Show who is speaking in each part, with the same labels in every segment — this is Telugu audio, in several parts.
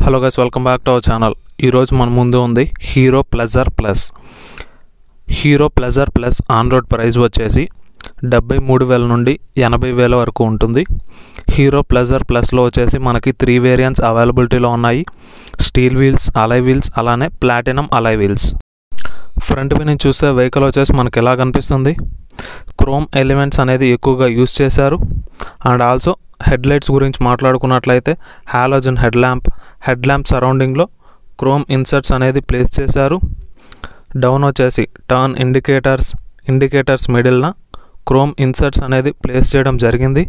Speaker 1: hello guys welcome back to our channel ఈరోజు మన ముందు ఉంది Hero Pleasure Plus Hero Pleasure Plus on road price వచ్చేసి డెబ్బై మూడు వేల నుండి ఎనభై వేల వరకు ఉంటుంది హీరో ప్లెజర్ ప్లస్లో వచ్చేసి మనకి త్రీ వేరియంట్స్ అవైలబిలిటీలో ఉన్నాయి స్టీల్ వీల్స్ అలై వీల్స్ అలానే ప్లాటినం అలై వీల్స్ ఫ్రంట్ మీద నుంచి చూస్తే వెహికల్ వచ్చేసి మనకి ఎలా కనిపిస్తుంది క్రోమ్ ఎలిమెంట్స్ అనేది ఎక్కువగా యూస్ చేశారు అండ్ ఆల్సో హెడ్ లైట్స్ గురించి మాట్లాడుకున్నట్లయితే halogen head lamp head lamp సరౌండింగ్లో క్రోమ్ ఇన్సర్ట్స్ అనేది ప్లేస్ చేశారు డౌన్ వచ్చేసి టర్న్ ఇండికేటర్స్ ఇండికేటర్స్ మిడిల్న క్రోమ్ ఇన్సర్ట్స్ అనేది ప్లేస్ చేయడం జరిగింది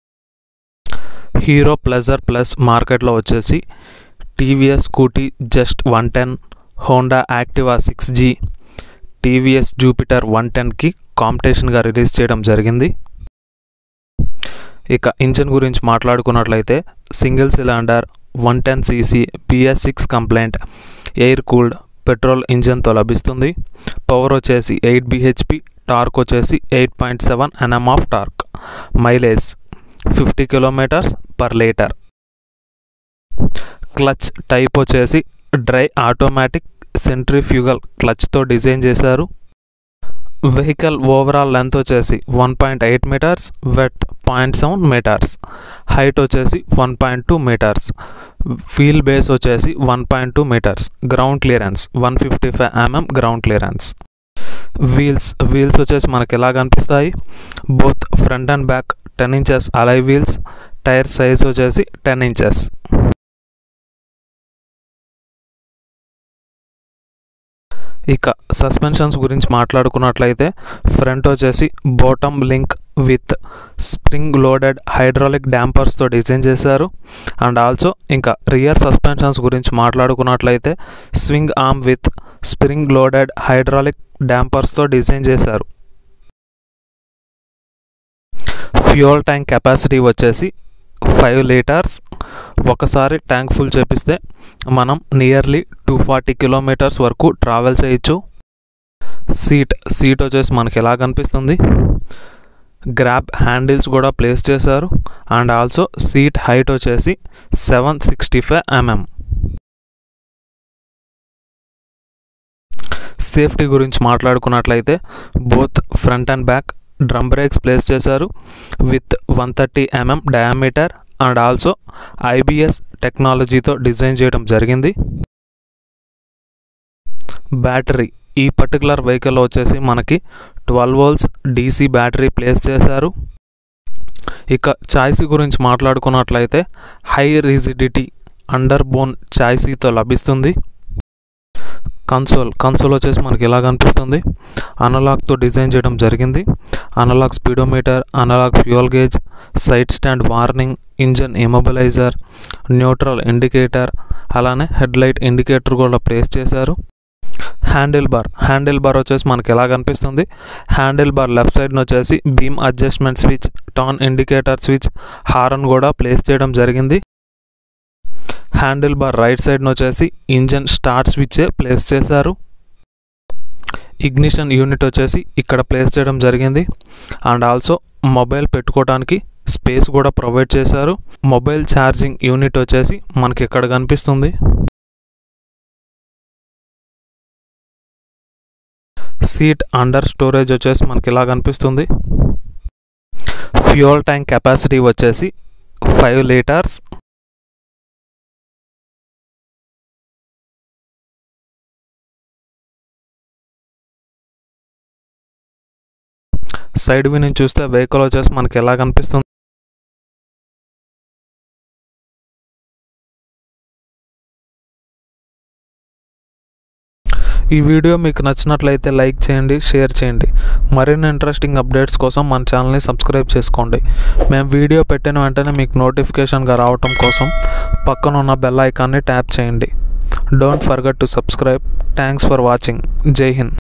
Speaker 1: హీరో ప్లెజర్ ప్లస్ మార్కెట్లో వచ్చేసి TVS Scooty just one ten Honda Activa six G TVS Jupiter one టెన్కి కాంపిటీషన్గా రిలీజ్ చేయడం జరిగింది ఇక ఇంజన్ గురించి మాట్లాడుకున్నట్లయితే single cylinder one ten CC BS six compliant air cooled petrol ఇంజన్తో లభిస్తుంది పవర్ వచ్చేసి ఎయిట్ బిహెచ్పి టార్క్ వచ్చేసి eight point seven NM of torque mileage fifty kilometres per litre clutch type వచ్చేసి డ్రై ఆటోమేటిక్ సెంట్రిఫ్యూగల్ క్లచ్తో డిజైన్ చేశారు వెహికల్ ఓవరాల్ లెంత్ వచ్చేసి one point eight metres width point seven metres height వచ్చేసి one point two metres wheel base వచ్చేసి one point two metres ground clearance one fifty five MM ground clearance wheels wheels వచ్చేసి మనకి ఎలా కనిపిస్తాయి both front and back ten inches alloy wheels tyre size వచ్చేసి టెన్ ఇంచెస్ ఇక సస్పెన్షన్స్ గురించి మాట్లాడుకున్నట్లయితే ఫ్రంట్ వచ్చేసి bottom link with spring loaded hydraulic డ్యాంపర్స్తో డిజైన్ చేశారు అండ్ ఆల్సో ఇంకా రియర్ సస్పెన్షన్స్ గురించి మాట్లాడుకున్నట్లయితే swing arm with spring loaded hydraulic డ్యాంపర్స్తో డిజైన్ చేశారు ఫ్యూయల్ ట్యాంక్ కెపాసిటీ వచ్చేసి ఫైవ్ లీటర్స్ ఒకసారి ట్యాంక్ ఫుల్ చేపిస్తే మనం నియర్లీ టూ ఫార్టీ కిలోమీటర్స్ వరకు ట్రావెల్ చేయొచ్చు సీట్ సీట్ వచ్చేసి మనకి ఎలా కనిపిస్తుంది గ్రాబ్ హ్యాండిల్స్ కూడా ప్లేస్ చేశారు అండ్ ఆల్సో సీట్ హైట్ వచ్చేసి seven sixty five MM safety గురించి మాట్లాడుకున్నట్లయితే both front and back drum brakes place చేశారు with one thirty MM diameter and also IBS టెక్నాలజీతో డిజైన్ చేయడం జరిగింది బ్యాటరీ ఈ పర్టికులర్ వెహికల్ వచ్చేసి మనకి twelve volts DC battery place చేశారు ఇక చాయిసీ గురించి మాట్లాడుకున్నట్లయితే హై రిజిడిటీ అండర్ బోన్ చాయిసీతో లభిస్తుంది కన్సోల్ కన్సోల్ వచ్చేసి మనకి ఎలా కనిపిస్తుంది అనలాగ్తో డిజైన్ చేయడం జరిగింది analogue speedometer analogue fuel gauge side stand warning engine immobiliser neutral indicator అలానే హెడ్ లైట్ ఇండికేటర్ కూడా ప్లేస్ చేశారు హ్యాండిల్ బార్ హ్యాండిల్ బార్ వచ్చేసి మనకి ఎలా కనిపిస్తుంది హ్యాండిల్ బార్ లెఫ్ట్ సైడ్ని వచ్చేసి beam adjustment switch turn indicator switch horn కూడా ప్లేస్ చేయడం జరిగింది హ్యాండిల్ బార్ రైట్ సైడ్ని వచ్చేసి ఇంజన్ స్టార్ట్ స్విచ్ ప్లేస్ చేశారు ఇగ్నిషన్ యూనిట్ వచ్చేసి ఇక్కడ ప్లేస్ చేయడం జరిగింది అండ్ ఆల్సో మొబైల్ పెట్టుకోవడానికి స్పేస్ కూడా ప్రొవైడ్ చేశారు మొబైల్ ఛార్జింగ్ యూనిట్ వచ్చేసి మనకి ఇక్కడ కనిపిస్తుంది సీట్ అండర్ స్టోరేజ్ వచ్చేసి మనకి ఇలా కనిపిస్తుంది ఫ్యూయల్ ట్యాంక్ కెపాసిటీ వచ్చేసి ఫైవ్ లీటర్స్ సైడ్ వ్యూ నుంచి చూస్తే వెహికల్ వచ్చేసి మనకి ఎలా కనిపిస్తుంది ఈ వీడియో మీకు నచ్చినట్లయితే లైక్ చేయండి షేర్ చేయండి మరిన్ని ఇంట్రెస్టింగ్ అప్డేట్స్ కోసం మన ఛానల్ని సబ్స్క్రైబ్ చేసుకోండి మేము వీడియో పెట్టిన వెంటనే మీకు నోటిఫికేషన్గా రావటం కోసం పక్కన ఉన్న బెల్ ఐకాన్ని ట్యాప్ చేయండి don't forget to subscribe thanks for watching జై హింద్